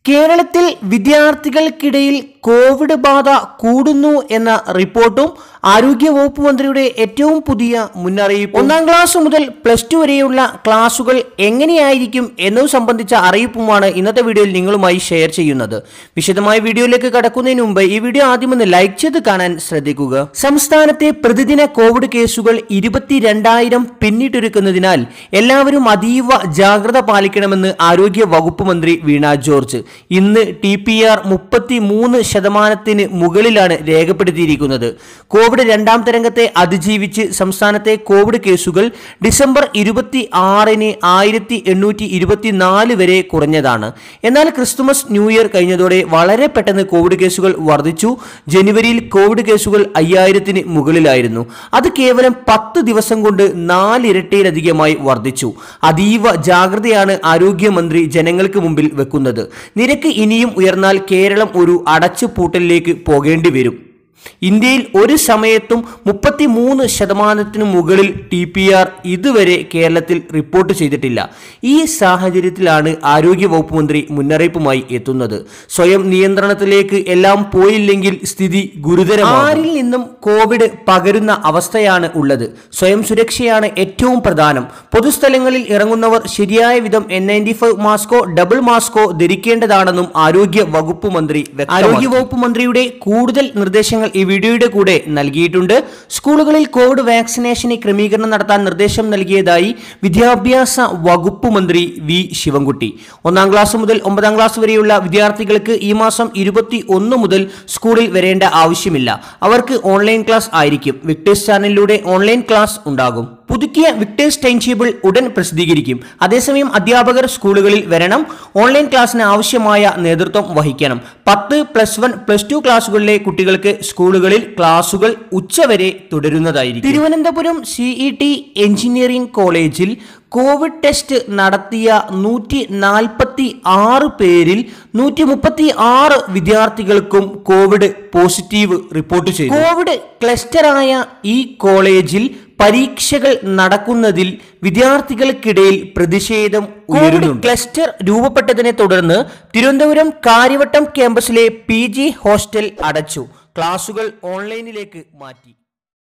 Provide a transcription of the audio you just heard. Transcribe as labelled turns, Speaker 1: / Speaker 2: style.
Speaker 1: കേരളത്തിൽ വിദ്യാർത്ഥികൾക്കിടയിൽ കോവിഡ് ബാധ കൂടുന്നു എന്ന റിപ്പോർട്ടും ആരോഗ്യവകുപ്പ് മന്ത്രിയുടെ ഏറ്റവും പുതിയ മുന്നറിയിപ്പ് ഒന്നാം ക്ലാസ് മുതൽ പ്ലസ് ടു വരെയുള്ള ക്ലാസുകൾ എങ്ങനെയായിരിക്കും എന്നതും സംബന്ധിച്ച അറിയിപ്പുമാണ് ഇന്നത്തെ വീഡിയോയിൽ നിങ്ങളുമായി ഷെയർ ചെയ്യുന്നത് വിശദമായ വീഡിയോയിലേക്ക് കടക്കുന്നതിന് മുമ്പ് ഈ വീഡിയോ ആദ്യം ഒന്ന് ലൈക്ക് ചെയ്ത് കാണാൻ ശ്രദ്ധിക്കുക സംസ്ഥാനത്തെ പ്രതിദിന കോവിഡ് കേസുകൾ ഇരുപത്തിരണ്ടായിരം പിന്നിട്ടൊരുക്കുന്നതിനാൽ എല്ലാവരും അതീവ ജാഗ്രത പാലിക്കണമെന്ന് ആരോഗ്യ വകുപ്പ് മന്ത്രി വീണ ജോർജ് ഇന്ന് ടി പി ആർ മുപ്പത്തി മൂന്ന് ശതമാനത്തിന് മുകളിലാണ് രേഖപ്പെടുത്തിയിരിക്കുന്നത് കോവിഡ് രണ്ടാം തരംഗത്തെ അതിജീവിച്ച് സംസ്ഥാനത്തെ കോവിഡ് കേസുകൾ ഡിസംബർ ഇരുപത്തി ആറിന് ആയിരത്തി എണ്ണൂറ്റി ഇരുപത്തിനാല് വരെ കുറഞ്ഞതാണ് എന്നാൽ ക്രിസ്തുമസ് ന്യൂ ഇയർ കഴിഞ്ഞതോടെ വളരെ പെട്ടെന്ന് കോവിഡ് കേസുകൾ വർദ്ധിച്ചു ജനുവരിയിൽ കോവിഡ് കേസുകൾ അയ്യായിരത്തിന് മുകളിലായിരുന്നു അത് കേവലം പത്ത് ദിവസം കൊണ്ട് നാലിരട്ടിയിലധികമായി വർദ്ധിച്ചു അതീവ ജാഗ്രതയാണ് ആരോഗ്യമന്ത്രി ജനങ്ങൾക്ക് മുമ്പിൽ വെക്കുന്നത് നിരക്ക് ഇനിയും ഉയർന്നാൽ കേരളം ഒരു അടച്ചുപൂട്ടലിലേക്ക് പോകേണ്ടി വരും ഇന്ത്യയിൽ ഒരു സമയത്തും മുപ്പത്തി മൂന്ന് ശതമാനത്തിനു മുകളിൽ ടി പി ആർ ഇതുവരെ കേരളത്തിൽ റിപ്പോർട്ട് ചെയ്തിട്ടില്ല ഈ സാഹചര്യത്തിലാണ് ആരോഗ്യ വകുപ്പ് മന്ത്രി മുന്നറിയിപ്പുമായി എത്തുന്നത് സ്വയം നിയന്ത്രണത്തിലേക്ക് എല്ലാം പോയില്ലെങ്കിൽ സ്ഥിതി ഗുരുതരമാണ് ആരിൽ നിന്നും കോവിഡ് പകരുന്ന അവസ്ഥയാണ് ഉള്ളത് സ്വയം സുരക്ഷയാണ് ഏറ്റവും പ്രധാനം പൊതുസ്ഥലങ്ങളിൽ ഇറങ്ങുന്നവർ ശരിയായ വിധം എൻ നയൻറ്റി ഫൈവ് മാസ്കോ ഡബിൾ മാസ്കോ ധരിക്കേണ്ടതാണെന്നും ആരോഗ്യ വകുപ്പ് മന്ത്രി ആരോഗ്യ വകുപ്പ് മന്ത്രിയുടെ കൂടുതൽ നിർദ്ദേശങ്ങൾ ഈ വീഡിയോയുടെ കൂടെ നൽകിയിട്ടുണ്ട് സ്കൂളുകളിൽ കോവിഡ് വാക്സിനേഷന് ക്രമീകരണം നടത്താൻ നിർദ്ദേശം നൽകിയതായി വിദ്യാഭ്യാസ വകുപ്പ് മന്ത്രി വി ശിവൻകുട്ടി ഒന്നാം ക്ലാസ് മുതൽ ഒമ്പതാം ക്ലാസ് വരെയുള്ള വിദ്യാർത്ഥികൾക്ക് ഈ മാസം ഇരുപത്തി ഒന്ന് മുതൽ സ്കൂളിൽ വരേണ്ട ആവശ്യമില്ല അവർക്ക് ഓൺലൈൻ ക്ലാസ് ആയിരിക്കും വിക്ടേഴ്സ് ചാനലിലൂടെ ഓൺലൈൻ ക്ലാസ് ഉണ്ടാകും പുതുക്കിയ വിക്ടേഴ്സ് ടൈം ടേബിൾ ഉടൻ പ്രസിദ്ധീകരിക്കും അതേസമയം അധ്യാപകർ സ്കൂളുകളിൽ വരണം ഓൺലൈൻ ക്ലാസ്സിന് ആവശ്യമായ നേതൃത്വം വഹിക്കണം പത്ത് പ്ലസ് വൺ പ്ലസ് ടു ക്ലാസ്സുകളിലെ കുട്ടികൾക്ക് സ്കൂളുകളിൽ ക്ലാസുകൾ ഉച്ചവരെ തുടരുന്നതായിരിക്കും തിരുവനന്തപുരം സിഇ ടി എഞ്ചിനീയറിംഗ് കോളേജിൽ കോവിഡ് ടെസ്റ്റ് നടത്തിയ നൂറ്റി നാൽപ്പത്തി ആറ് പേരിൽ നൂറ്റി മുപ്പത്തി ആറ് വിദ്യാർത്ഥികൾക്കും കോവിഡ് പോസിറ്റീവ് റിപ്പോർട്ട് ചെയ്തു കോവിഡ് ക്ലസ്റ്ററായ ഈ കോളേജിൽ പരീക്ഷകൾ നടക്കുന്നതിൽ വിദ്യാർത്ഥികൾക്കിടയിൽ പ്രതിഷേധം കോവിഡ് ക്ലസ്റ്റർ രൂപപ്പെട്ടതിനെ തുടർന്ന് തിരുവനന്തപുരം കാര്യവട്ടം ക്യാമ്പസിലെ പി ഹോസ്റ്റൽ അടച്ചു ക്ലാസുകൾ ഓൺലൈനിലേക്ക് മാറ്റി